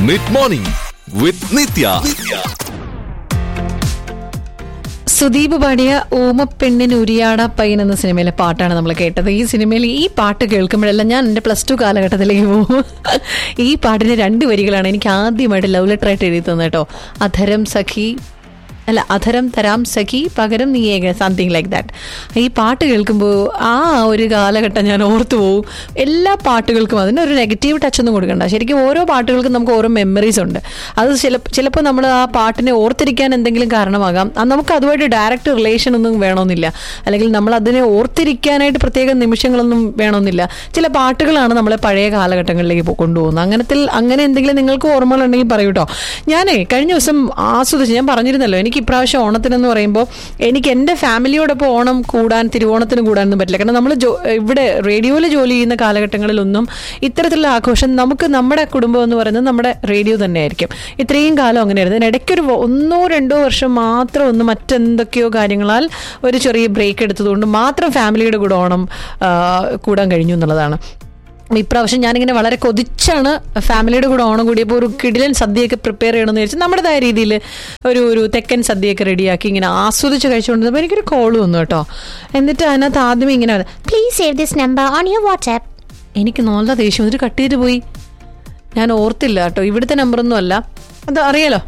Mid morning with Nithya Sudeep പാടിയ ഊമപ്പെണ്ണിന് ഉരിയാട പയ്യൻ എന്ന സിനിമയിലെ പാട്ടാണ് നമ്മൾ കേട്ടത് ഈ സിനിമയിൽ ഈ പാട്ട് കേൾക്കുമ്പോഴെല്ലാം ഞാൻ എൻ്റെ പ്ലസ് ടു കാലഘട്ടത്തിലേക്ക് പോകും ഈ പാട്ടിന് രണ്ട് വരികളാണ് എനിക്ക് ആദ്യമായിട്ട് ലവ് ലെറ്റർ ആയിട്ട് എഴുതി തന്നത് കേട്ടോ അധരം സഖി അല്ല അധരം തരാം സഖി പകരം നീ ഏക സംതിങ് ലൈക്ക് ദാറ്റ് ഈ പാട്ട് കേൾക്കുമ്പോൾ ആ ഒരു കാലഘട്ടം ഞാൻ ഓർത്തു പോകും എല്ലാ പാട്ടുകൾക്കും അതിന് ഒരു നെഗറ്റീവ് ടച്ച് ഒന്നും കൊടുക്കണ്ട ശരിക്കും ഓരോ പാട്ടുകൾക്കും നമുക്ക് ഓരോ മെമ്മറീസ് ഉണ്ട് അത് ചില ചിലപ്പോൾ നമ്മൾ ആ പാട്ടിനെ ഓർത്തിരിക്കാൻ എന്തെങ്കിലും കാരണമാകാം അത് നമുക്ക് അതുമായിട്ട് ഡയറക്റ്റ് റിലേഷൻ ഒന്നും വേണമെന്നില്ല അല്ലെങ്കിൽ നമ്മൾ അതിനെ ഓർത്തിരിക്കാനായിട്ട് പ്രത്യേക നിമിഷങ്ങളൊന്നും വേണമെന്നില്ല ചില പാട്ടുകളാണ് നമ്മളെ പഴയ കാലഘട്ടങ്ങളിലേക്ക് പോ- കൊണ്ടുപോകുന്നത് അങ്ങനത്തിൽ അങ്ങനെ എന്തെങ്കിലും നിങ്ങൾക്ക് ഓർമ്മകളുണ്ടെങ്കിൽ പറയൂ കേട്ടോ ഞാനേ കഴിഞ്ഞ ദിവസം ആസ്വദിച്ച് ഞാൻ പറഞ്ഞിരുന്നല്ലോ എനിക്ക് ഇപ്രാവശ്യം ഓണത്തിനെന്ന് പറയുമ്പോൾ എനിക്ക് എൻ്റെ ഫാമിലിയോടൊപ്പം ഓണം കൂടാൻ തിരുവോണത്തിന് കൂടാനൊന്നും പറ്റില്ല കാരണം നമ്മൾ ഇവിടെ റേഡിയോയിൽ ജോലി ചെയ്യുന്ന കാലഘട്ടങ്ങളിലൊന്നും ഇത്തരത്തിലുള്ള ആഘോഷം നമുക്ക് നമ്മുടെ കുടുംബം എന്ന് പറയുന്നത് നമ്മുടെ റേഡിയോ തന്നെയായിരിക്കും ഇത്രയും കാലം അങ്ങനെയായിരുന്നു ഇതിന് ഇടയ്ക്കൊരു വ- ഒന്നോ രണ്ടോ വർഷം മാത്രം ഒന്ന് മറ്റെന്തൊക്കെയോ കാര്യങ്ങളാൽ ഒരു ചെറിയ ബ്രേക്ക് എടുത്തതുകൊണ്ട് മാത്രം ഫാമിലിയുടെ കൂടെ ഓണം ആ, കൂടാൻ കഴിഞ്ഞു എന്നുള്ളതാണ് ഇപ്രാവശ്യം ഞാനിങ്ങനെ വളരെ കൊതിച്ചാണ് ഫാമിലിയുടെ കൂടെ ഓണം കൂടിയപ്പോൾ ഒരു കിടിലൻ സദ്യയൊക്കെ പ്രിപ്പയർ ചെയ്യണമെന്ന് വിചാരിച്ചു നമ്മുടേതായ രീതിയിൽ ഒരു ഒരു തെക്കൻ സദ്യയൊക്കെ റെഡിയാക്കി ഇങ്ങനെ ആസ്വദിച്ച് കഴിച്ചുകൊണ്ടിരുന്നപ്പോൾ എനിക്കൊരു കോൾ വന്നു കേട്ടോ എന്നിട്ട് അതിനകത്ത് ആദ്യമേ ഇങ്ങനെ വന്നു, Please save this number on your WhatsApp. എനിക്ക് നല്ല ദേഷ്യം എന്നിട്ട് കട്ട് ചെയ്ത് പോയി ഞാൻ ഓർത്തില്ല കേട്ടോ ഇവിടുത്തെ നമ്പറൊന്നും അല്ല അത് അറിയാലോ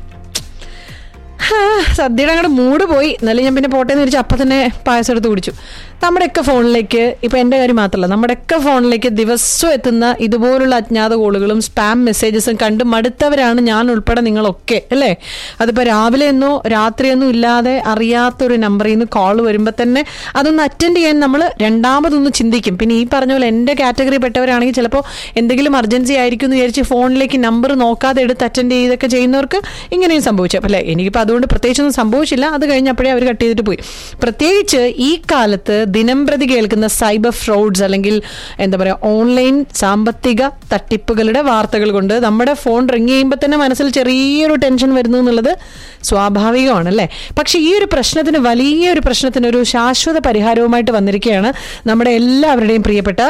ഹാ, സദ്യയുടെ അങ്ങോട്ട് മൂഡ് പോയി എന്നാലും ഞാൻ പിന്നെ പോട്ടേന്ന് വിളിച്ച് അപ്പം തന്നെ പായസം എടുത്ത് കുടിച്ചു നമ്മുടെയൊക്കെ ഫോണിലേക്ക് ഇപ്പം എൻ്റെ കാര്യം മാത്രമല്ല നമ്മുടെയൊക്കെ ഫോണിലേക്ക് ദിവസവും എത്തുന്ന ഇതുപോലുള്ള അജ്ഞാത കോളുകളും സ്പാം മെസ്സേജസും കണ്ട് മടുത്തവരാണ് ഞാൻ ഉൾപ്പെടെ നിങ്ങളൊക്കെ അല്ലേ അതിപ്പോൾ രാവിലെ എന്നോ രാത്രിയൊന്നും ഇല്ലാതെ അറിയാത്തൊരു നമ്പറിൽ നിന്ന് കോൾ വരുമ്പോൾ തന്നെ അതൊന്ന് അറ്റൻഡ് ചെയ്യാൻ നമ്മൾ രണ്ടാമതൊന്ന് ചിന്തിക്കും പിന്നെ ഈ പറഞ്ഞ പോലെ എൻ്റെ കാറ്റഗറി പെട്ടവരാണെങ്കിൽ ചിലപ്പോൾ എന്തെങ്കിലും അർജൻസി ആയിരിക്കും എന്ന് വിചാരിച്ച് ഫോണിലേക്ക് നമ്പർ നോക്കാതെ എടുത്ത് അറ്റൻഡ് ചെയ്തൊക്കെ ചെയ്യുന്നവർക്ക് ഇങ്ങനെയും സംഭവിച്ചു അല്ലേ എനിക്കിപ്പോൾ അതുകൊണ്ട് പ്രത്യേകിച്ചൊന്നും സംഭവിച്ചില്ല അത് കഴിഞ്ഞപ്പോഴേ അവർ കട്ട് ചെയ്തിട്ട് പോയി പ്രത്യേകിച്ച് ഈ കാലത്ത് ദിനം പ്രതി കേൾക്കുന്ന സൈബർ ഫ്രോഡ്സ് അല്ലെങ്കിൽ എന്താ പറയുക ഓൺലൈൻ സാമ്പത്തിക തട്ടിപ്പുകളുടെ വാർത്തകൾ കൊണ്ട് നമ്മുടെ ഫോൺ റിങ് ചെയ്യുമ്പോൾ തന്നെ മനസ്സിൽ ചെറിയൊരു ടെൻഷൻ വരുന്നു എന്നുള്ളത് സ്വാഭാവികമാണ് അല്ലേ പക്ഷേ ഈ ഒരു പ്രശ്നത്തിന് വലിയൊരു പ്രശ്നത്തിന് ഒരു ശാശ്വത പരിഹാരവുമായിട്ട് വന്നിരിക്കുകയാണ് നമ്മുടെ എല്ലാവരുടെയും പ്രിയപ്പെട്ട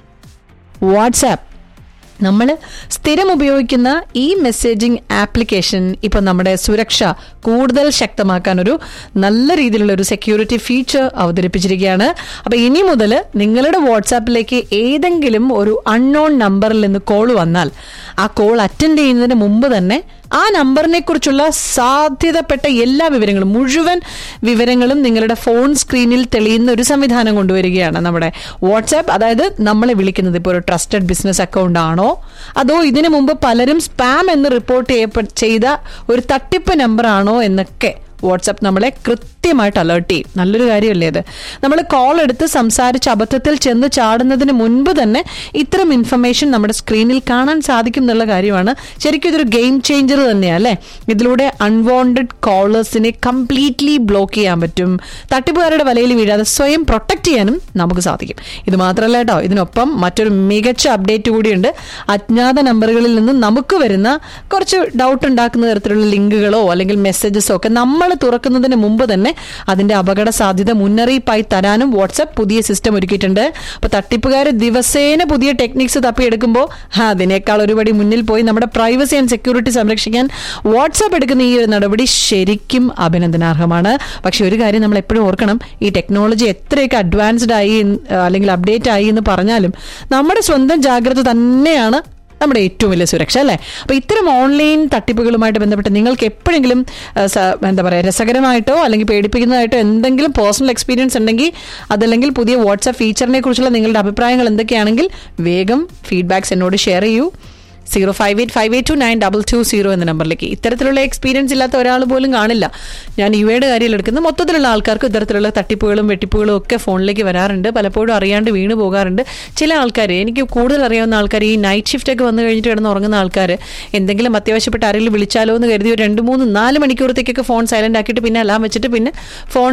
വാട്സാപ്പ് നമ്മൾ സ്ഥിരം ഉപയോഗിക്കുന്ന ഈ മെസ്സേജിംഗ് ആപ്ലിക്കേഷൻ ഇപ്പം നമ്മുടെ സുരക്ഷ കൂടുതൽ ശക്തമാക്കാൻ ഒരു നല്ല രീതിയിലുള്ള ഒരു സെക്യൂരിറ്റി ഫീച്ചർ അവതരിപ്പിച്ചിരിക്കുകയാണ് അപ്പോൾ ഇനി മുതൽ നിങ്ങളുടെ വാട്സാപ്പിലേക്ക് ഏതെങ്കിലും ഒരു അൺനോൺ നമ്പറിൽ നിന്ന് കോൾ വന്നാൽ ആ കോൾ അറ്റൻഡ് ചെയ്യുന്നതിന് മുമ്പ് തന്നെ ആ നമ്പറിനെ കുറിച്ചുള്ള സാധ്യതപ്പെട്ട എല്ലാ വിവരങ്ങളും മുഴുവൻ വിവരങ്ങളും നിങ്ങളുടെ ഫോൺ സ്ക്രീനിൽ തെളിയുന്ന ഒരു സംവിധാനം കൊണ്ടുവരികയാണ് നമ്മുടെ വാട്സാപ്പ് അതായത് നമ്മളെ വിളിക്കുന്നത് ഇപ്പോൾ ഒരു ട്രസ്റ്റഡ് ബിസിനസ് അക്കൗണ്ട് ആണോ അതോ ഇതിനു മുമ്പ് പലരും സ്പാം എന്ന് റിപ്പോർട്ട് ചെയ്യപ്പെ- ചെയ്ത ഒരു തട്ടിപ്പ് നമ്പർ ആണോ എന്നൊക്കെ വാട്സാപ്പ് നമ്മളെ കൃത്യമായിട്ട് അലേർട്ട് ചെയ്യും നല്ലൊരു കാര്യമല്ലേ അത് നമ്മൾ കോൾ എടുത്ത് സംസാരിച്ച് അബദ്ധത്തിൽ ചെന്ന് ചാടുന്നതിന് മുൻപ് തന്നെ ഇത്തരം ഇൻഫർമേഷൻ നമ്മുടെ സ്ക്രീനിൽ കാണാൻ സാധിക്കും എന്നുള്ള കാര്യമാണ് ശരിക്കും ഇതൊരു ഗെയിം ചേഞ്ചർ തന്നെയാണ് അല്ലേ ഇതിലൂടെ അൺവാണ്ടഡ് കോളേഴ്സിനെ കംപ്ലീറ്റ്ലി ബ്ലോക്ക് ചെയ്യാൻ പറ്റും തട്ടിപ്പുകാരുടെ വലയിൽ വീഴാതെ സ്വയം പ്രൊട്ടക്ട് ചെയ്യാനും നമുക്ക് സാധിക്കും ഇത് മാത്രമല്ല കേട്ടോ ഇതിനൊപ്പം മറ്റൊരു മികച്ച അപ്ഡേറ്റ് കൂടിയുണ്ട് അജ്ഞാത നമ്പറുകളിൽ നിന്ന് നമുക്ക് വരുന്ന കുറച്ച് ഡൗട്ട് ഉണ്ടാക്കുന്ന തരത്തിലുള്ള ലിങ്കുകളോ അല്ലെങ്കിൽ മെസ്സേജസോ ഒക്കെ നമ്മൾ തുറക്കുന്നതിന് മുമ്പ് തന്നെ അതിന്റെ അപകട സാധ്യത മുന്നറിയിപ്പായി തരാനും വാട്സപ്പ് പുതിയ സിസ്റ്റം ഒരുക്കിയിട്ടുണ്ട് അപ്പൊ തട്ടിപ്പുകാർ ദിവസേന പുതിയ ടെക്നിക്സ് തപ്പിയെടുക്കുമ്പോൾ അതിനേക്കാൾ ഒരുപടി മുന്നിൽ പോയി നമ്മുടെ പ്രൈവസി ആൻഡ് സെക്യൂരിറ്റി സംരക്ഷിക്കാൻ വാട്സാപ്പ് എടുക്കുന്ന ഈ ഒരു നടപടി ശരിക്കും അഭിനന്ദനാർഹമാണ് പക്ഷെ ഒരു കാര്യം നമ്മൾ എപ്പോഴും ഓർക്കണം ഈ ടെക്നോളജി എത്രയൊക്കെ അഡ്വാൻസ്ഡ് ആയി എന്ന്, അല്ലെങ്കിൽ അപ്ഡേറ്റ് ആയി എന്ന് പറഞ്ഞാലും നമ്മുടെ സ്വന്തം ജാഗ്രത തന്നെയാണ് നമ്മുടെ ഏറ്റവും വലിയ സുരക്ഷ അല്ലേ അപ്പൊ ഇത്തരം ഓൺലൈൻ തട്ടിപ്പുകളുമായിട്ട് ബന്ധപ്പെട്ട് നിങ്ങൾക്ക് എപ്പോഴെങ്കിലും ആ, സ- എന്താ പറയുക രസകരമായിട്ടോ അല്ലെങ്കിൽ പേടിപ്പിക്കുന്നതായിട്ടോ എന്തെങ്കിലും പേഴ്സണൽ എക്സ്പീരിയൻസ് ഉണ്ടെങ്കിൽ അതല്ലെങ്കിൽ പുതിയ വാട്സാപ്പ് ഫീച്ചറിനെ കുറിച്ചുള്ള നിങ്ങളുടെ അഭിപ്രായങ്ങൾ എന്തൊക്കെയാണെങ്കിൽ വേഗം ഫീഡ്ബാക്സ് എന്നോട് ഷെയർ ചെയ്യൂ zero five eight five eight two nine double two zero എന്ന നമ്പറിലേക്ക് ഇത്തരത്തിലുള്ള എക്സ്പീരിയൻസ് ഇല്ലാത്ത ഒരാൾ പോലും കാണില്ല ഞാൻ യു എയുടെ കാര്യം എടുക്കുന്ന മൊത്തത്തിലുള്ള ആൾക്കാർക്ക് ഇത്തരത്തിലുള്ള തട്ടിപ്പുകളും വെട്ടിപ്പുകളും ഒക്കെ ഫോണിലേക്ക് വരാറുണ്ട് പലപ്പോഴും അറിയാണ്ട് വീണ് പോകാറുണ്ട് ചില ആൾക്കാർ എനിക്ക് കൂടുതൽ അറിയാവുന്ന ആൾക്കാർ ഈ നൈറ്റ് ഷിഫ്റ്റ് ഒക്കെ വന്നു കഴിഞ്ഞിട്ട് കിടന്ന് ഉറങ്ങുന്ന ആൾക്കാർ എന്തെങ്കിലും അത്യാവശ്യപ്പെട്ട ആരെങ്കിലും വിളിച്ചാലോ എന്ന് കരുതി ഒരു രണ്ട് മൂന്ന് നാല് മണിക്കൂറത്തേക്കൊക്കെ ഫോൺ സൈലന്റ് ആക്കിയിട്ട് പിന്നെ അലാം വെച്ചിട്ട് പിന്നെ ഫോൺ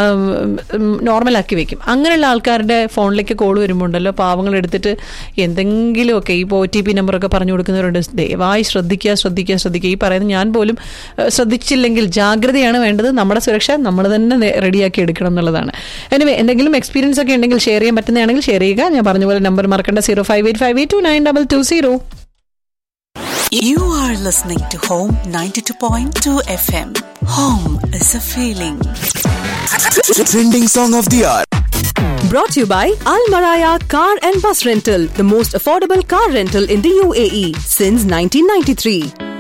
നോർമൽ ആക്കി വെക്കും അങ്ങനെയുള്ള ആൾക്കാരുടെ ഫോണിലേക്ക് കോൾ വരുമ്പോൾ ഉണ്ടല്ലോ പാവങ്ങൾ എടുത്തിട്ട് എന്തെങ്കിലുമൊക്കെ ഈ ഒ ടി പി നമ്പറൊക്കെ പറഞ്ഞു കൊടുക്കുന്നവരുണ്ട് ദയവായി ശ്രദ്ധിക്കുക ശ്രദ്ധിക്കുക ശ്രദ്ധിക്കുക ഈ പറയുന്നത് ഞാൻ പോലും ഏഹ്, ശ്രദ്ധിച്ചില്ലെങ്കിൽ ജാഗ്രതയാണ് വേണ്ടത് നമ്മുടെ സുരക്ഷ നമ്മൾ തന്നെ നേ- റെഡിയാക്കി എടുക്കണം എന്നുള്ളതാണ് എനിവേ എന്തെങ്കിലും എക്സ്പീരിയൻസ് ഒക്കെ ഉണ്ടെങ്കിൽ ഷെയർ ചെയ്യാൻ പറ്റുന്നതാണെങ്കിൽ ഷെയർ ചെയ്യുക ഞാൻ പറഞ്ഞ പോലെ നമ്പർ മറക്കേണ്ട zero five eight five eight two nine double two zero You are listening to Home 92.2 FM. Home is a feeling. Trending song of the hour. Brought to you by Al Maraya Car and Bus Rental, the most affordable car rental in the UAE since 1993.